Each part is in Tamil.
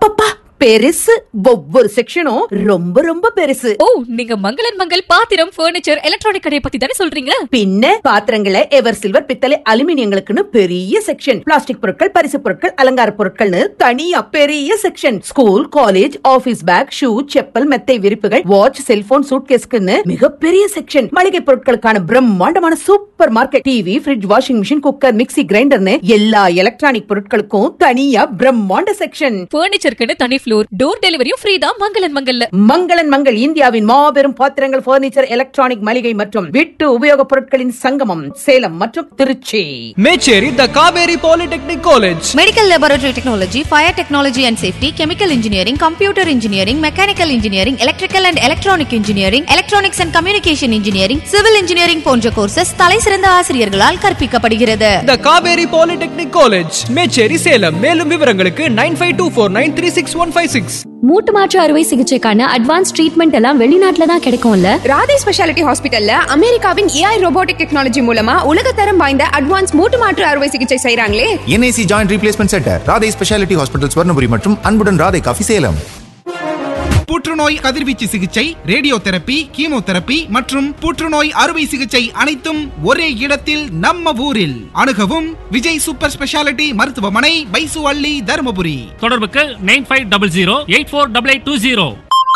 அப்பப்பா பெருசு ஒவ்வொரு செக்ஷனும் ரொம்ப ரொம்ப பெருசு ஓ நீங்க மங்களன் மங்கள் பாத்திரம் பர்னிச்சர் எலக்ட்ரானிக் கடையை பத்தி தானே சொல்றீங்க பின்ன பாத்திரங்களை எவர் சில்வர் பித்தளை அலுமினியங்களுக்குன்னு பெரிய செக்ஷன் பிளாஸ்டிக் பொருட்கள் பரிசு பொருட்கள் அலங்கார பொருட்கள்னு தனியா பெரிய section school college office bag shoe chappal மெத்தை விரிப்புகள் வாட்ச் செல்போன் சூட்கேஸ்க்குன்னு மிகப்பெரிய செக்ஷன் மளிகை பொருட்களுக்கான பிரம்மாண்டமான super market TV fridge washing machine cooker mixie கிரைண்டர்னு எல்லா எலக்ட்ரானிக் பொருட்களுக்கும் தனியா பிரம்மாண்ட செக்ஷன் பர்னிச்சருக்குன்னு தனி ஃப்ளோர் டோர் டெலிவரியும் ஃப்ரீ தான் மங்களன் மங்கல்ல மங்களன் மங்கள் இந்தியாவின் மாபெரும் பாத்திரங்கள் பர்னிச்சர் எலக்ட்ரானிக் மளிகை மற்றும் வீட்டு உபயோகப் பொருட்களின் சங்கமம் சேலம் மற்றும் Trichy Mecheri the Kaveri polytechnic college medical laboratory technology fire technology and safety chemical engineering computer engineering mechanical engineering electrical and electronic engineering electronics and communication engineering civil engineering போன்ற கோர்சஸ் தலைசிறந்த ஆசிரியர்களால் கற்பிக்கப்படுகிறது the Kaveri polytechnic college Mecheri Salem மேலும் விவரங்களுக்கு nine five two four nine three six one five six மூட்டு மாற்று அறுவை சிகிச்சைக்கான அட்வான்ஸ் ட்ரீட்மெண்ட் எல்லாம் வெளிநாட்டுல தான் கிடைக்கும்ல ராதே ஸ்பெஷாலிட்டி ஹாஸ்பிட்டல்ல அமெரிக்காவின் ஏஐ ரோபோட்டிக் டெக்னாலஜி மூலமா உலகத்தரம் வாய்ந்த அட்வான்ஸ் மூட்டு மாற்று அறுவை சிகிச்சை செய்றாங்களே NIC joint replacement centre Radhai speciality hospital Swarnapuri மற்றும் அன்புடன் ராதை காஃபி சேலம் புற்றுநோய் கதிர்வீச்சு சிகிச்சை ரேடியோ தெரப்பி கீமோதெரப்பி மற்றும் புற்றுநோய் அறுவை சிகிச்சை அனைத்தும் ஒரே இடத்தில் நம்ம ஊரில் அணுகவும் விஜய் சூப்பர் ஸ்பெஷாலிட்டி மருத்துவமனை பைசு அள்ளி தருமபுரி தொடர்புக்கு nine five double zero eight four double eight two zero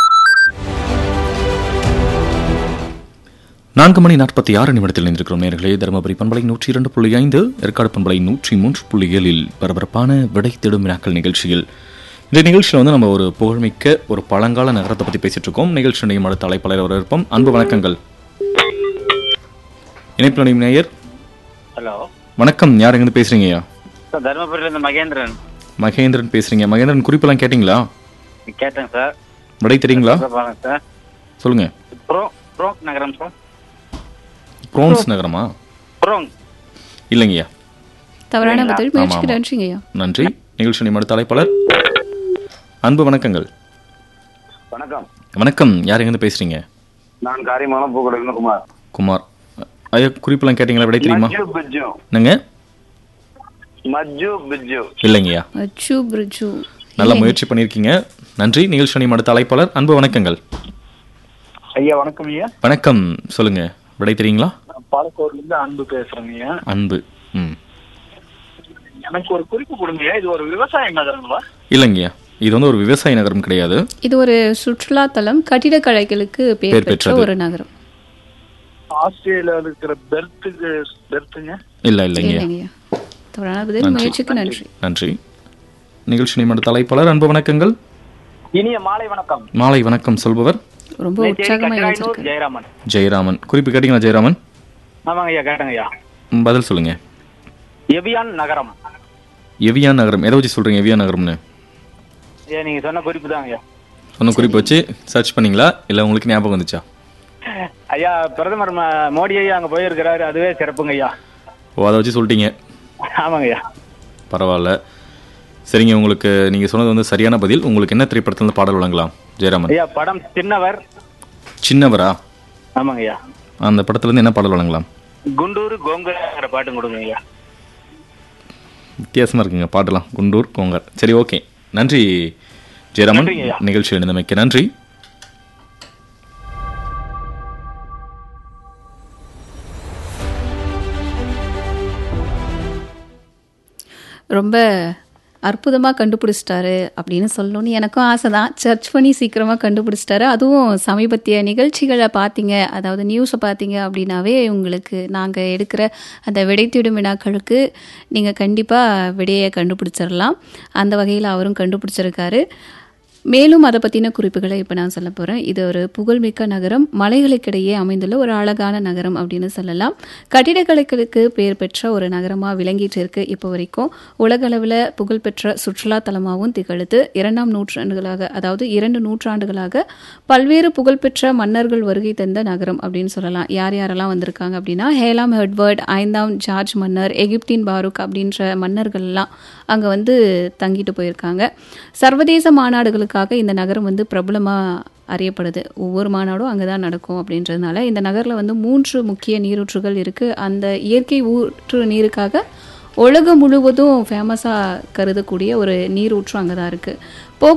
நான்கு மணி நாற்பத்தி ஆறு நிமிடத்தில் இணைந்திருக்கிறோம் நேர்களே தருமபுரி பண்பலை நூற்றி இரண்டு புள்ளி ஐந்து ஏற்காடு பண்பலை நூற்றி மூன்று புள்ளி ஏழில் பரபரப்பான விடை தேடும் வினாக்கள் நிகழ்ச்சியில் இந்த நிகழ்ச்சியில் வந்து நம்ம ஒரு புகழ்மிக்க ஒரு பழங்கால நகரத்தை பற்றி பேசிட்டு இருக்கோம் நிகழ்ச்சி நிலையம் அடுத்த அழைப்பாளர் வரவேற்போம் அன்பு வணக்கங்கள் இணைப்பு நிலையம் நேயர் ஹலோ வணக்கம் யார் எங்கிருந்து பேசுறீங்கய்யா சார் தருமபுரியிலேருந்து மகேந்திரன் மகேந்திரன் பேசுறீங்க மகேந்திரன் குறிப்பெல்லாம் கேட்டிங்களா கேட்டேன் சார் விடை தெரியுங்களா பாருங்க சார் சொல்லுங்க ப்ரோ ப்ரோங் நகரம் சார் ப்ரோன்ஸ் நகரமா ப்ரோங் இல்லைங்கய்யா தவறான பதில் ஆமா, முயற்சிக்கு ஆமா. நன்றிங்கய்யா நன்றி நிகழ்ச்சி நிலையம் அடுத்த அழைப்பாளர் அன்பு வணக்கங்கள் வணக்கம் வணக்கம் யார் எங்கிருந்து பேசுறீங்க நான் காரியமான பூக்கடையிலிருந்து குமார் குமார் ஐயா குறிப்பெல்லாம் கேட்டீங்களா விடை தெரியுமா மஜ்ஜு பிஜ்ஜு என்னங்க மஜ்ஜு பிஜ்ஜு இல்லைங்கய்யா அச்சு பிரிட்ஜு நல்ல முயற்சி பண்ணியிருக்கீங்க நன்றி நிகழ்ச்சி நிலையம் அடுத்த அழைப்பாளர் அன்பு வணக்கங்கள் ஐயா வணக்கம் ஐயா வணக்கம் சொல்லுங்க விடை தெரியுங்களா பாலக்கோட்லேருந்து அன்பு பேசுறேங்க ஐயா அன்பு ம் எனக்கு ஒரு குறிப்பு கொடுங்க இது ஒரு விவசாய நகரங்களா இல்லைங்கய்யா இது வந்து ஒரு விவசாய நகரம் கிடையாது இது ஒரு சுற்றுலா தலம் கட்டிடக்கலைகளுக்கு பேர் பேர் பெற்ற பெற்றது. ஒரு நகரம் ஆஸ்திரேலியாவில் இருக்கிற பெர்த்துக்கு பெர்த்துங்க இல்லை இல்லைங்கய்யா இல்லைங்கய்யா தவறான பதில் நன்றி. முயற்சிக்கு நன்றி நன்றி நிகழ்ச்சி நிலையம் அடுத்த அழைப்பாளர் அன்பு வணக்கங்கள் இனிய மாலை வணக்கம் மாலை வணக்கம் சொல்பவர் ரொம்ப மேச்சேரி உற்சாகமா கச்சராயனூர் யோசிச்சிருக்கு ஜெயராமன் ஜெயராமன் குறிப்பு கேட்டீங்களா ஜெயராமன் ஆமாங்க ஐயா கேட்டேங்க ஐயா ம், பதில் சொல்லுங்க எவியான் நகரம் எவியான் நகரம் எதை வச்சு சொல்றீங்க எவியான் நகரம்னு ஐயா நீங்க சொன்ன குறிப்பு தாங்க ஐயா சொன்ன குறிப்பு வச்சு சர்ச் பண்ணீங்களா இல்லை உங்களுக்கு ஞாபகம் வந்துச்சா ஐயா பிரதமர் ம- மோடி ஐயா அங்க போயிருக்கிறாரு அதுவே சிறப்புங்க ஐயா ஓ அதை வச்சு சொல்லிட்டீங்க ஆமாங்க ஐயா பரவாயில்ல சரிங்க உங்களுக்கு நீங்கள் சொன்னது வந்து சரியான பதில் உங்களுக்கு என்ன திரைப்படத்துல பாடல் வழங்கலாம் ஜெயராமன் ஐயா படம் சின்னவர் சின்னவரா ஆமாங்க ஐயா அந்த படத்துலேருந்து என்ன பாடல் வழங்கலாம் குண்டூர் கோங்குங்கிற பாட்டு கொடுங்க ஐயா வித்தியாசமாக இருக்குங்க பாடலாம் குண்டூர் கோங்கர் சரி ஓகே நன்றி ஜெயராமன் நன்றிங்க ஐயா. நிகழ்ச்சி எழுந்தமைக்க நன்றி ரொம்ப அற்புதமாக கண்டுபிடிச்சிட்டாரு அப்படின்னு சொல்லணும்னு எனக்கும் ஆசை தான் சர்ச் பண்ணி சீக்கிரமாக கண்டுபிடிச்சிட்டாரு அதுவும் சமீபத்திய நிகழ்ச்சிகளை பார்த்தீங்க அதாவது நியூஸை பார்த்தீங்க அப்படின்னாவே உங்களுக்கு நாங்கள் எடுக்கிற அந்த விடை தேடும் வினாக்களுக்கு நீங்கள் கண்டிப்பாக விடையை கண்டுபிடிச்சிடலாம் அந்த வகையில் அவரும் கண்டுபிடிச்சிருக்காரு மேலும் அதை பற்றின குறிப்புகளை இப்போ நான் சொல்ல போகிறேன் இது ஒரு புகழ்மிக்க நகரம் மலைகளுக்கிடையே அமைந்துள்ள ஒரு அழகான நகரம் அப்படின்னு சொல்லலாம் கட்டிடக்கலைகளுக்கு பேர் பெற்ற ஒரு நகரமாக விளங்கிட்டு இருக்கு இப்போ வரைக்கும் உலகளவில் புகழ்பெற்ற சுற்றுலா தலமாகவும் திகழுது இரண்டாம் நூற்றாண்டுகளாக அதாவது இரண்டு நூற்றாண்டுகளாக பல்வேறு புகழ்பெற்ற மன்னர்கள் வருகை தந்த நகரம் அப்படின்னு சொல்லலாம் யார் யாரெல்லாம் வந்திருக்காங்க அப்படின்னா ஹேலாம் ஹெட்வர்ட் ஐந்தாம் ஜார்ஜ் மன்னர் எகிப்தின் பாருக் அப்படின்ற மன்னர்கள்லாம் அங்கே வந்து தங்கிட்டு போயிருக்காங்க சர்வதேச மாநாடுகளுக்காக இந்த நகரம் வந்து பிரபலமாக அறியப்படுது ஒவ்வொரு மாநாடும் அங்கே தான் நடக்கும் அப்படின்றதுனால இந்த நகரில் வந்து மூன்று முக்கிய நீரூற்றுகள் இருக்குது அந்த இயற்கை ஊற்று நீருக்காக உலகம் முழுவதும் ஃபேமஸாக கருதக்கூடிய ஒரு நீரூற்று அங்கே தான் இருக்குது